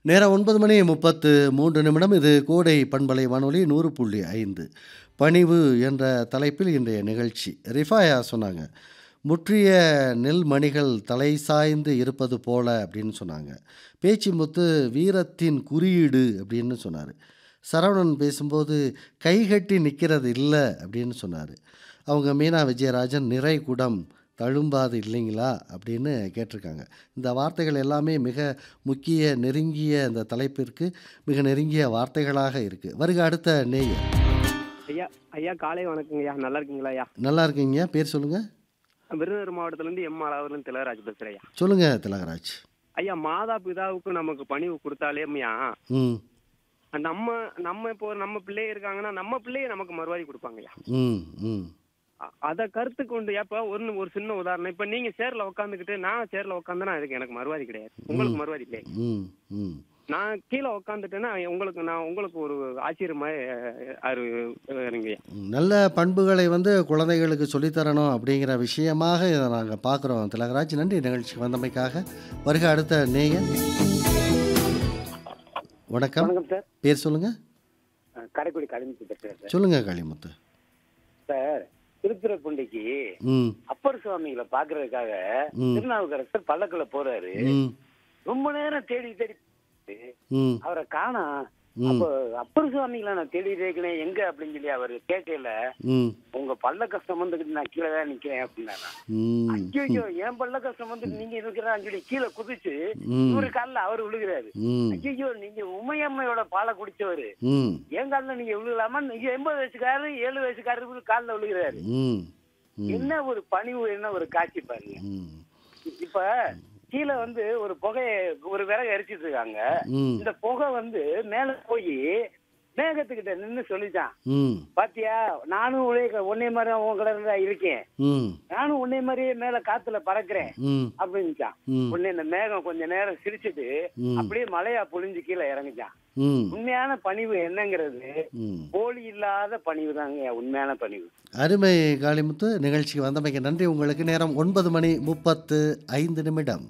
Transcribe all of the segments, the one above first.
நேரம் 9 மணி 33 நிமிடம். இது கோடை பண்பலை வானொலி 100.5 பணிவு என்ற தலைப்பில் இன்றைய நிகழ்ச்சி. ரிஃபாயா சொன்னாங்க. "முற்றிய நெல் மணிகள் தலை சாய்ந்து இருப்பது போல" அப்படின்னு சொன்னாங்க. பேச்சிமுத்து "வீரத்தின் குறியீடு" அப்படின்னு சொன்னாரு. சரவணன் பேசும்போது "கைகட்டி நிக்கிறது இல்ல" அப்படின்னு சொன்னாரு. அவங்க மீனா விஜயராஜன் "நிறை குடம் தழும்பாது இல்லைங்களா?" அப்படின்னு கேட்டிருக்காங்க. இந்த வார்த்தைகள் எல்லாமே மிக முக்கிய, நெருங்கிய இந்த தலைப்பிற்கு மிக நெருங்கிய வார்த்தைகளாக இருக்கு. வருக அடுத்த நேயர். ஐயா ஐயா காலை வணக்கங்கய்யா. நல்லா இருக்கீங்களா ஐயா? நல்லா இருக்கீங்க. பேர் சொல்லுங்க? விருதுநகர் மாவட்டத்திலிருந்து எம். அழகர்லேருந்து திலகராஜ் பேசுறேன் ஐயா. சொல்லுங்க திலகராஜ். ஐயா மாதா பிதாவுக்கு நமக்கு பணிவு கொடுத்தாலேம்யா ம். நம்ம நம்ம இப்போ நம்ம பிள்ளைங்க இருக்காங்கன்னா நம்ம பிள்ளைய நமக்கு மறுவாதி கொடுப்பாங்கய்யா. ம். ம். அ- அத கருத்து கொண்டு இப்ப ஒரு ஒரு சின்ன உதாரணம் இப்ப நீங்க சேர்ல உட்காந்துக்கிட்டு நான் சேர்ல உட்காந்தனா அதுக்கு எனக்கு மறுவாதி கிடையாது உங்களுக்கு மறுவாதி கிடையாது ம். ம். நான் கீழே உட்காந்துட்டேன்னா உங்களுக்கு நான் உங்களுக்கு ஒரு ஆச்சரியமா அரு இருங்கய்யா நல்ல பண்புகளை வந்து குழந்தைகளுக்கு சொல்லித் தரணும் அப்படிங்கிற விஷயமாக இதை நாங்கள் பார்க்குறோம் திலகராஜ். நன்றி நிகழ்ச்சிக்கு வந்தமைக்காக. வருக அடுத்த நேயர். வணக்கம். வணக்கம் சார் பேர் சொல்லுங்க? அஹ் காரைக்குடி காளிமுத்து பேசுறேன் சார் சொல்லுங்க காளிமுத்து. சார் திருத்துறைப்பூண்டிக்கு ம். அப்பர் சுவாமிகளை பாக்குறதுக்காக ம். திருநாவுக்கரசர் பல்லக்குல போறாரு ம். ரொம்ப நேரம் தேடி தேடி ம். அவரை காணா ம். அப்ப அப்பர் சுவாமிகளை நான் தேடி இருக்கேன் எங்க அப்படின்னு சொல்லி அவர் கேட்கல ம். உங்க பல்ல கஷ்டம் வந்துக்கிட்டு நான் கீழே தான் நிக்கிறேன் அப்படின்னா ம். ஐயோ என் பல்ல கஷ்டம் வந்து நீங்க இருக்கிறான்னு சொல்லி கீழே குதிச்சு ம். இவரு காலில் அவர் விழுகிறாரு ம். ஐயோ நீங்க உமையம்மையோட பாலை குடிச்சவரு ம். என் காலில் நீங்க விழுகலாமா நீங்க எண்பது வயசுக்காரரு ஏழு வயசுக்காரரு காலில் விழுகிறாரு ம். ம். என்ன ஒரு பணிவு என்ன ஒரு காட்சி பாருங்க ம். இப்ப கீழே வந்து ஒரு புகைய ஒரு விறகு எரிச்சிட்டு இருக்காங்க ம். இந்த புகை வந்து மேல போய் மேகத்துக்கிட்ட நின்னு சொல்லிட்டான் ம். பாத்தியா நானும் உன்னை உன்னை மாதிரி உன் கடல இருக்கேன் ம். நானும் உன்னை மாதிரியே மேல காத்துல பறக்கிறேன் ம். அப்படின்னுச்சான் ம். உடனே இந்த மேகம் கொஞ்ச நேரம் சிரிச்சிட்டு ம். அப்படியே மலையா பொழிஞ்சு கீழே இறங்குச்சான் ம். உண்மையான பணிவு என்னங்கிறது ம். போலி இல்லாத பணிவு தாங்க உண்மையான பணிவு அருமை காளிமுத்து நிகழ்ச்சிக்கு வந்தமைக்கு நன்றி உங்களுக்கு நேரம் ஒன்பது மணி முப்பத்து ஐந்து நிமிடம்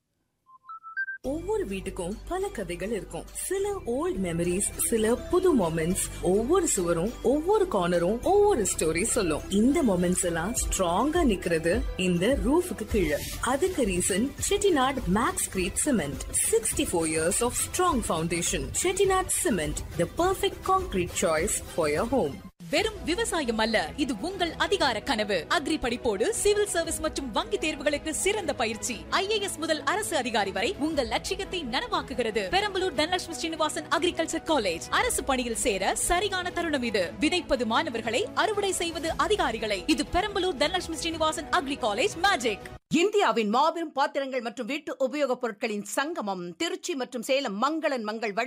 ஒவ்வொரு வீட்டுக்கும் பல கதைகள் இருக்கும் சில ஓல்ட் மெமரிஸ் சில புது மொமெண்ட்ஸ் ஒவ்வொரு சுவரும் ஒவ்வொரு கார்னரும் ஒவ்வொரு ஸ்டோரி சொல்லும் இந்த மொமெண்ட்ஸ் எல்லாம் ஸ்ட்ராங்கா நிக்கிறது இந்த ரூஃபுக்கு கீழே அதுக்கு reason Chettinad Maxcrete cement sixty four years of strong foundation Chettinad cement the perfect concrete choice for your home வெறும் விவசாயம் அல்ல இது உங்கள் அதிகார கனவு அக்ரி படிப்போடு சிவில் சர்வீஸ் மற்றும் வங்கி தேர்வுகளுக்கு சிறந்த பயிற்சி ஐஏஎஸ் முதல் அரசு அதிகாரி வரை உங்கள் லட்சியத்தை நனவாக்குகிறது பெரம்பலூர் தனலட்சுமி ஸ்ரீனிவாசன் அக்ரிகல்ச்சர் காலேஜ் அரசு பணியில் சேர சரியான தருணம் இது விதைப்பது மாணவர்களை அறுவடை செய்வது அதிகாரிகளை இது Perambalur Dhanalakshmi Srinivasan agri college magic இந்தியாவின் மாபெரும் பாத்திரங்கள் மற்றும் வீட்டு உபயோகப் பொருட்களின் சங்கமம் திருச்சி மற்றும் சேலம் மங்களன் மங்கள்